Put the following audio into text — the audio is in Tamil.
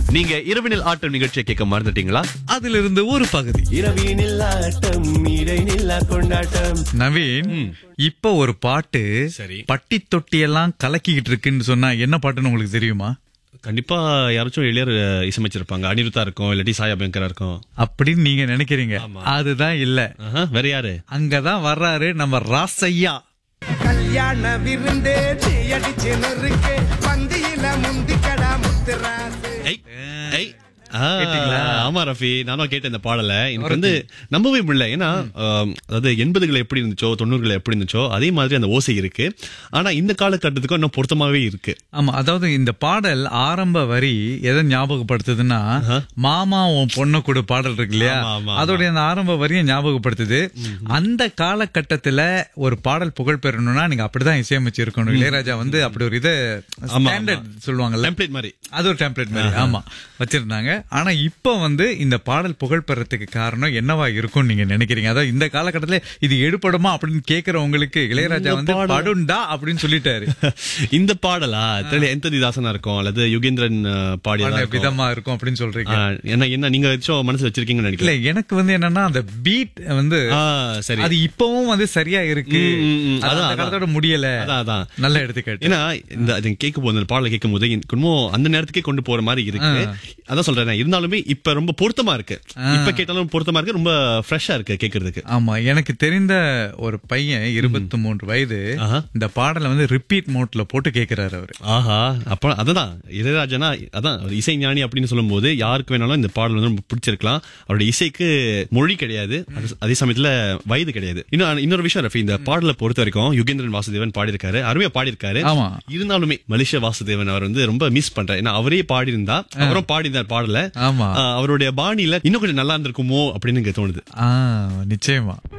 நீங்க இரவினில் ஆட்டம் நிகழ்ச்சியை கேட்க மறந்துட்டீங்களா அதிலிருந்து ஒரு பகுதி இரவினில் ஆட்டம் இடைநில்லா கொண்டாட்டம் நவீன் இப்ப ஒரு பாட்டு சரி. பட்டி தொட்டி எல்லாம் கலக்கிக்கிட்டு இருக்குன்னு சொன்னா என்ன பாட்டுன்னு உங்களுக்கு தெரியுமா கண்டிப்பா யாராச்சும் இளையர் அஹ், இசையமைச்சிருப்பாங்க அனிருத்தா இருக்கும் இல்லாட்டி சாயா பேங்கரா இருக்கும் அப்படின்னு நீங்க நினைக்கிறீங்க அதுதான் இல்ல ஆஹா, வேற யாரு அங்கதான் வர்றாரு நம்ம ராசையா கல்யாண விருந்தே தீயடிச்சு நெருக்கே பந்தியில முந்திக்கடா முத்துராசு ஐய், ஐய். ஆ, கேட்டீங்களா? ஆமா ரஃபி நானும் கேட்டேன் இந்த பாடல எனக்கு வந்து நம்பவே முடியல ஏன்னா ஆம், அதாவது எண்பதுகள் எப்படி இருந்துச்சோ தொண்ணூறுகள் எப்படி இருந்துச்சோ அதே மாதிரி அந்த ஓசை இருக்கு ஆனா இந்த காலகட்டத்துக்கும் இன்னும் பொருத்தமாவே இருக்கு ஆமா அதாவது இந்த பாடல் ஆரம்ப வரி எதை ஞாபகப்படுத்துதுன்னா மாமா உன் பொண்ணு கூட பாடல் இருக்கு இல்லையா ஆமா, ஆமா, அதோடைய அந்த ஆரம்ப வரியை ஞாபகப்படுத்துது அந்த காலகட்டத்துல ஒரு பாடல் புகழ் பெறணும்னா நீங்க அப்படிதான் இசையமைச்சு இருக்கணும் இளையராஜா வந்து அப்படி ஒரு இதை ஆமா. ஸ்டாண்டர்ட் சொல்லுவாங்கல்ல டெம்ப்ளேட் மாதிரி அது ஒரு டெம்ப்ளேட் மாதிரி ஆமா வச்சிருந்தாங்க ஆனா இப்ப வந்து இந்த பாடல் புகழ் பெறத்துக்கு காரணம் என்னவா இருக்கும்னு நீங்க நினைக்கிறீங்க அதாவது இந்த காலகட்டத்துல இது எடுபடுமா அப்படின்னு கேக்குறவங்களுக்கு இளையராஜா வந்து பாடல். படுண்டா அப்படின்னு சொல்லிட்டாரு இந்த பாடலா தெரியல எந்ததி தாசனா இருக்கும் அல்லது யுகேந்திரன் அஹ், பாடியதா பாட இருக்கும் விதமா இருக்கும் அப்படின்னு சொல்றீங்க ஆ, என்ன என்ன நீங்க ஏதாச்சும் மனசு வச்சிருக்கீங்கன்னு இல்ல நினைக்கிறேன் எனக்கு வந்து என்னன்னா அந்த பீட் வந்து ஆ, சரி அது இப்பவும் வந்து சரியா இருக்கு ம், ம், ம். அது அதான், அந்த அதான். காலத்தோட முடியல அதான், அதான். நல்ல எடுத்துக்காட்டு ஏன்னா இந்த அது கேட்கும் போது அந்த பாடலை கேட்கும் போது எனக்கு இன்னும் அந்த நேரத்துக்கே கொண்டு போற மாதிரி இருக்கு அதான் சொல்றேன் இருந்தாலுமே இப்ப ரொம்ப பொருத்தமா இருக்கு இப்ப கேட்டாலும் பொருத்தமா இருக்கு ரொம்ப ஃப்ரெஷ்ஷா இருக்கு கேக்குறதுக்கு ஆமா எனக்கு தெரிந்த ஒரு பையன் இருபத்தி மூன்று வயது ஆஹா. இந்த பாடலை வந்து ரிப்பீட் மோட்ல போட்டு கேக்குறாரு அவரு ஆஹா அப்ப அதான் இளையராஜனா அதான் அவர் இசை ஞானி அப்படின்னு சொல்லும்போது யாருக்கு வேணாலும் இந்த பாடல் வந்து ரொம்ப பிடிச்சிருக்கலாம் அவருடைய இசைக்கு மொழி கிடையாது அது- அதே சமயத்துல வயது கிடையாது இன்னும் இன்னொரு விஷயம் ரஃபி இந்த பாடலை பொறுத்த வரைக்கும் யுகேந்திரன் வாசுதேவன் பாடியிருக்காரு அருமையா பாடியிருக்காரு ஆமா. இருந்தாலுமே மலேசிய வாசுதேவன் அவர் வந்து ரொம்ப மிஸ் பண்றாரு ஏன்னா அவரே பாடியிருந்தா அவரும் பாடியிருந்தார் பாடல ஆமா அவருடைய பாணியில இன்னும் கொஞ்சம் நல்லா இருந்திருக்குமோ அப்படின்னு எனக்கு தோணுது ஆ நிச்சயமா